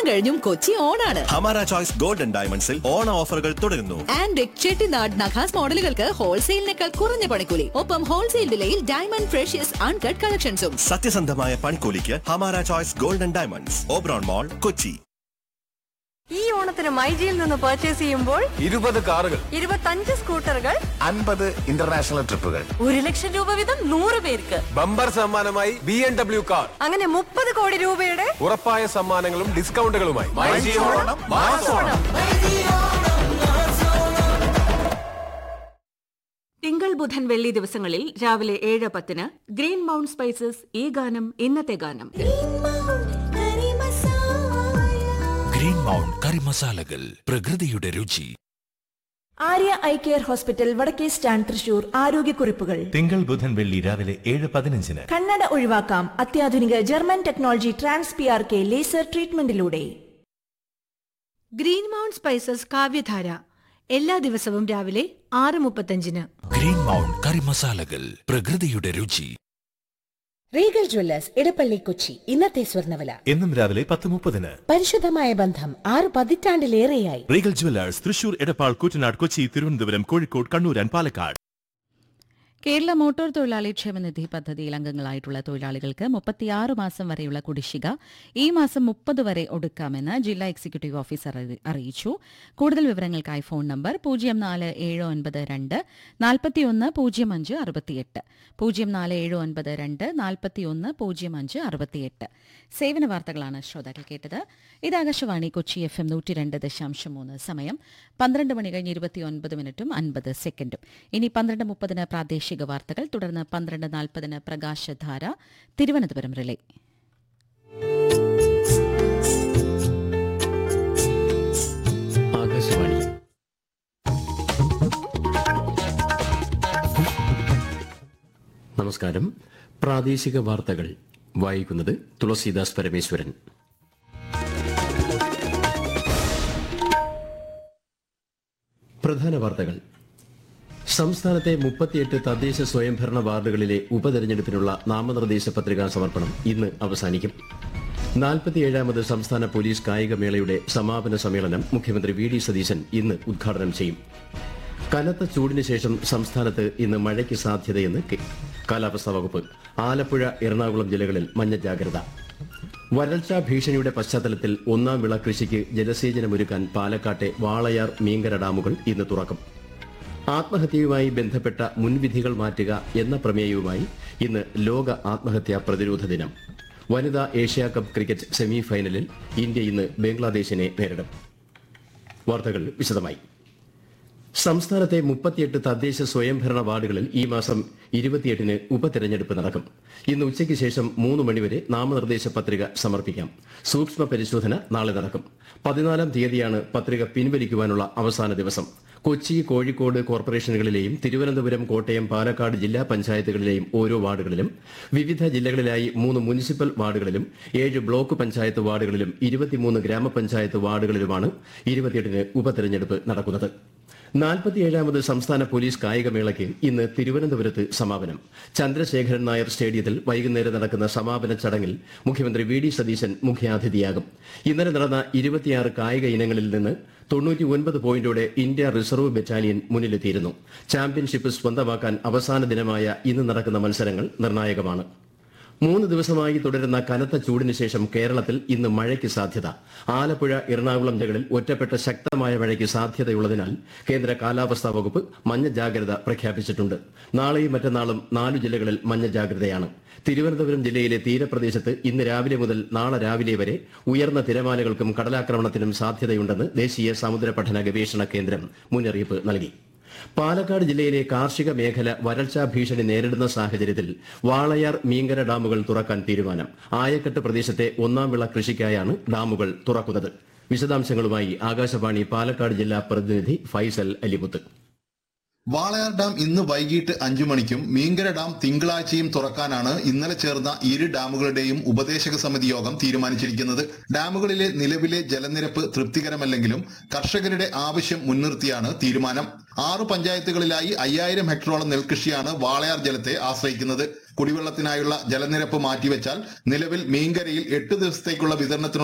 കഴിഞ്ഞും കൊച്ചി ഓണാണ് ഹമാര ചോയ്സ് ഗോൾഡൻ ഡയമണ്ട്സിൽ ഓണ ഓഫറുകൾ തുടരുന്നു ആൻഡ് ചെട്ടിനാട് നഖാസ് മോഡലുകൾക്ക് ഹോൾസെയിലിനേക്കാൾ കുറഞ്ഞ പണിക്കൂലി ഒപ്പം ഹോൾസെയിൽ വിലയിൽ ഡയമണ്ട് ഫ്രഷ്യസ് അൺകട്ട് കളക്ഷൻസും സത്യസന്ധമായ പൺകൂലിക്ക് Hamara choice golden diamonds Oberon mall Kochi ഈ ഓണത്തിന് മൈജിയിൽ നിന്ന് പർച്ചേസ് ചെയ്യുമ്പോൾ ഇരുപത് കാറുകൾ ഇരുപത്തഞ്ച് സ്കൂട്ടറുകൾ അൻപത് ഇന്റർനാഷണൽ ട്രിപ്പുകൾ ഒരു ലക്ഷം രൂപ വീതം നൂറ് പേർക്ക് ബമ്പർ സമ്മാനമായി ബി എം ഡബ്ല്യു കാർ അങ്ങനെ മുപ്പത് കോടി രൂപയുടെ ഉറപ്പായ സമ്മാനങ്ങളും ഡിസ്കൗണ്ടുകളുമായി തിങ്കൾ ബുധൻ വെള്ളി ദിവസങ്ങളിൽ രാവിലെ ഏഴ് പത്തിന് ഗ്രീൻ മൗണ്ട് സ്പൈസസ് ഈ ഗാനം ഇന്നത്തെ ഗാനം ഗ്രീൻ മൗണ്ട് കറി മസാലകൾ പ്രകൃതിയുടെ രുചി ആര്യ ഐ കെയർ ഹോസ്പിറ്റൽ വടക്കേ സ്റ്റാൻഡ് തൃശൂർ ആരോഗ്യക്കുറിപ്പുകൾ തിങ്കൾ ബുധൻ വെള്ളി രാവിലെ ഏഴ് പതിനഞ്ചിന് കണ്ണട ഒഴിവാക്കാം അത്യാധുനിക German technology trans P R K laser ട്രീറ്റ്മെന്റിലൂടെ ഗ്രീൻ മൗണ്ട് സ്പൈസസ് കാവ്യധാര എല്ലാ ദിവസവും രാവിലെ ആറ് മുപ്പത്തഞ്ചിന് ഗ്രീൻ മൗണ്ട് കറി മസാലകൾ പ്രകൃതിയുടെ രുചി റീഗൽ ജ്വല്ലേഴ്സ് ഇടപ്പള്ളി കൊച്ചി ഇന്നത്തെ സ്വർണ്ണവില എന്നും രാവിലെ പത്ത് മുപ്പതിന് പരിശുദ്ധമായ ബന്ധം ആറ് പതിറ്റാണ്ടിലേറെയായി Regal jewellers Thrissur Edappal Koottanad Kochi Thiruvananthapuram Kozhikode Kannur and Palakkad Kerala motor തൊഴിലാളി ക്ഷേമനിധി പദ്ധതിയിൽ അംഗങ്ങളായിട്ടുള്ള തൊഴിലാളികൾക്ക് മുപ്പത്തിയാറ് മാസം വരെയുള്ള കുടിശ്ശിക ഈ മാസം മുപ്പത് വരെ ഒടുക്കാമെന്ന് ജില്ലാ എക്സിക്യൂട്ടീവ് ഓഫീസർ അറി- അറിയിച്ചു കൂടുതൽ വിവരങ്ങൾക്കായി ഫോൺ നമ്പർ പൂജ്യം നാല് ഏഴ് ഒൻപത് രണ്ട് നാൽപ്പത്തിയൊന്ന് പൂജ്യം അഞ്ച് അറുപത്തിയെട്ട് പൂജ്യം നാല് ഏഴ് ഒൻപത് രണ്ട് നാൽപ്പത്തിയൊന്ന് പൂജ്യം അഞ്ച് അറുപത്തിയെട്ട് സേവന വാർത്തകളാണ് ശ്രോതാക്കൾ കേട്ടത് ഇത് ആകാശവാണി കൊച്ചി എഫ് എം നൂറ്റി രണ്ട് ദശാംശം മൂന്ന് സമയം പന്ത്രണ്ട് മണി കഴിഞ്ഞ് ഇരുപത്തിയൊൻപത് മിനിറ്റും അൻപത് സെക്കൻഡും ഇനി പന്ത്രണ്ട് മുപ്പതിന് പ്രാദേശിക വാർത്തകൾ തുടർന്ന് പന്ത്രണ്ട് നാൽപ്പതിന് പ്രകാശധാര തിരുവനന്തപുരം റിലേ ആകാശവാണി നമസ്കാരം പ്രാദേശിക വാർത്തകൾ വായിക്കുന്നത് തുളസീദാസ് പരമേശ്വരൻ പ്രധാന വാർത്തകൾ സംസ്ഥാനത്തെ മുപ്പത്തിയെട്ട് തദ്ദേശ സ്വയംഭരണ വാർഡുകളിലെ ഉപതെരഞ്ഞെടുപ്പിനുള്ള നാമനിർദ്ദേശ പത്രികാ സമർപ്പണം ഇന്ന് അവസാനിക്കും നാൽപ്പത്തിയേഴാമത് സംസ്ഥാന പോലീസ് കായികമേളയുടെ സമാപന സമ്മേളനം മുഖ്യമന്ത്രി വി ഡി സതീശൻ ഇന്ന് ഉദ്ഘാടനം ചെയ്യും കനത്ത ചൂടിന് ശേഷം സംസ്ഥാനത്ത് ഇന്ന് മഴയ്ക്ക് സാധ്യതയെന്ന് കെ- കാലാവസ്ഥാ വകുപ്പ് ആലപ്പുഴ എറണാകുളം ജില്ലകളിൽ മഞ്ഞ ജാഗ്രത വരൾച്ചാ ഭീഷണിയുടെ പശ്ചാത്തലത്തിൽ ഒന്നാം വിള കൃഷിക്ക് ജലസേചനമൊരുക്കാൻ പാലക്കാട്ടെ വാളയാർ മീങ്കര ഡാമുകൾ ഇന്ന് തുറക്കും ആത്മഹത്യയുമായി ബന്ധപ്പെട്ട മുൻവിധികൾ മാറ്റുക എന്ന പ്രമേയവുമായി ഇന്ന് ലോക ആത്മഹത്യാ പ്രതിരോധ ദിനം വനിതാ ഏഷ്യാ കപ്പ് ക്രിക്കറ്റ് സെമി ഫൈനലിൽ ഇന്ത്യ ഇന്ന് ബംഗ്ലാദേശിനെ നേരിടും വാർത്തകൾ വിശദമായി സംസ്ഥാനത്തെ മുപ്പത്തിയെട്ട് തദ്ദേശ സ്വയംഭരണ വാർഡുകളിൽ ഈ മാസം ഇരുപത്തിയെട്ടിന് ഉപതെരഞ്ഞെടുപ്പ് നടക്കും ഇന്ന് ഉച്ചയ്ക്ക് ശേഷം മൂന്ന് മണിവരെ നാമനിർദ്ദേശ പത്രിക സമർപ്പിക്കാം സൂക്ഷ്മ പരിശോധന നാളെ നടക്കും പതിനാലാം തീയതിയാണ് പത്രിക പിൻവലിക്കുവാനുള്ള അവസാന ദിവസം കൊച്ചി കോഴിക്കോട് കോർപ്പറേഷനുകളിലെയും തിരുവനന്തപുരം കോട്ടയം പാലക്കാട് ജില്ലാ പഞ്ചായത്തുകളിലെയും ഓരോ വാർഡുകളിലും വിവിധ ജില്ലകളിലായി മൂന്ന് മുനിസിപ്പൽ വാർഡുകളിലും ഏഴ് ബ്ലോക്ക് പഞ്ചായത്ത് വാർഡുകളിലും ഇരുപത്തിമൂന്ന് ഗ്രാമപഞ്ചായത്ത് വാർഡുകളിലുമാണ് ഇരുപത്തിയെട്ടിന് ഉപതെരഞ്ഞെടുപ്പ് നടക്കുന്നത് നാൽപ്പത്തിയേഴാമത് സംസ്ഥാന പോലീസ് കായികമേളയ്ക്ക് ഇന്ന് തിരുവനന്തപുരത്ത് സമാപനം ചന്ദ്രശേഖരൻ നായർ സ്റ്റേഡിയത്തിൽ വൈകുന്നേരം നടക്കുന്ന സമാപന ചടങ്ങിൽ മുഖ്യമന്ത്രി വി ഡി സതീശൻ മുഖ്യാതിഥിയാകും ഇന്നലെ നടന്ന ഇരുപത്തിയാറ് കായിക ഇനങ്ങളിൽ നിന്ന് തൊണ്ണൂറ്റി ഒൻപത് പോയിന്റോടെ ഇന്ത്യ റിസർവ് ബറ്റാലിയൻ മുന്നിലെത്തിയിരുന്നു ചാമ്പ്യൻഷിപ്പ് സ്വന്തമാക്കാൻ അവസാന ദിനമായ ഇന്ന് നടക്കുന്ന മത്സരങ്ങൾ നിർണായകമാണ് മൂന്ന് ദിവസമായി തുടരുന്ന കനത്ത ചൂടിന് ശേഷം കേരളത്തിൽ ഇന്ന് മഴയ്ക്ക് സാധ്യത ആലപ്പുഴ എറണാകുളം ജില്ലകളിൽ ഒറ്റപ്പെട്ട ശക്തമായ മഴയ്ക്ക് സാധ്യതയുള്ളതിനാൽ കേന്ദ്ര കാലാവസ്ഥാ വകുപ്പ് മഞ്ഞ ജാഗ്രത പ്രഖ്യാപിച്ചിട്ടുണ്ട് നാളെയും മറ്റന്നാളും നാലു ജില്ലകളിൽ മഞ്ഞ ജാഗ്രതയാണ് തിരുവനന്തപുരം ജില്ലയിലെ തീരപ്രദേശത്ത് ഇന്ന് രാവിലെ മുതൽ നാളെ രാവിലെ വരെ ഉയർന്ന തിരമാലകൾക്കും കടലാക്രമണത്തിനും സാധ്യതയുണ്ടെന്ന് ദേശീയ സമുദ്ര പഠന ഗവേഷണ കേന്ദ്രം മുന്നറിയിപ്പ് നൽകി പാലക്കാട് ജില്ലയിലെ കാർഷിക മേഖല വരൾച്ചാ ഭീഷണി നേരിടുന്ന സാഹചര്യത്തിൽ വാളയാർ മീങ്കര ഡാമുകൾ തുറക്കാൻ തീരുമാനം ആയക്കെട്ട് പ്രദേശത്തെ ഒന്നാം വിള കൃഷിക്കായാണ് ഡാമുകൾ തുറക്കുന്നത് വിശദാംശങ്ങളുമായി ആകാശവാണി പാലക്കാട് ജില്ലാ പ്രതിനിധി ഫൈസൽ അലിമുത്ത് വാളയാർ ഡാം ഇന്ന് വൈകിട്ട് അഞ്ചു മണിക്കും മീങ്കര ഡാം തിങ്കളാഴ്ചയും തുറക്കാനാണ് ഇന്നലെ ചേർന്ന ഇരു ഡാമുകളുടെയും ഉപദേശക സമിതി യോഗം തീരുമാനിച്ചിരിക്കുന്നത് ഡാമുകളിലെ നിലവിലെ ജലനിരപ്പ് തൃപ്തികരമല്ലെങ്കിലും കർഷകരുടെ ആവശ്യം മുൻനിർത്തിയാണ് തീരുമാനം ആറു പഞ്ചായത്തുകളിലായി അയ്യായിരം ഹെക്ടറോളം നെൽകൃഷിയാണ് വാളയാർ ജലത്തെ ആശ്രയിക്കുന്നത് കുടിവെള്ളത്തിനായുള്ള ജലനിരപ്പ് മാറ്റിവെച്ചാൽ നിലവിൽ മീങ്കരയിൽ എട്ട് ദിവസത്തേക്കുള്ള വിതരണത്തിനുള്ള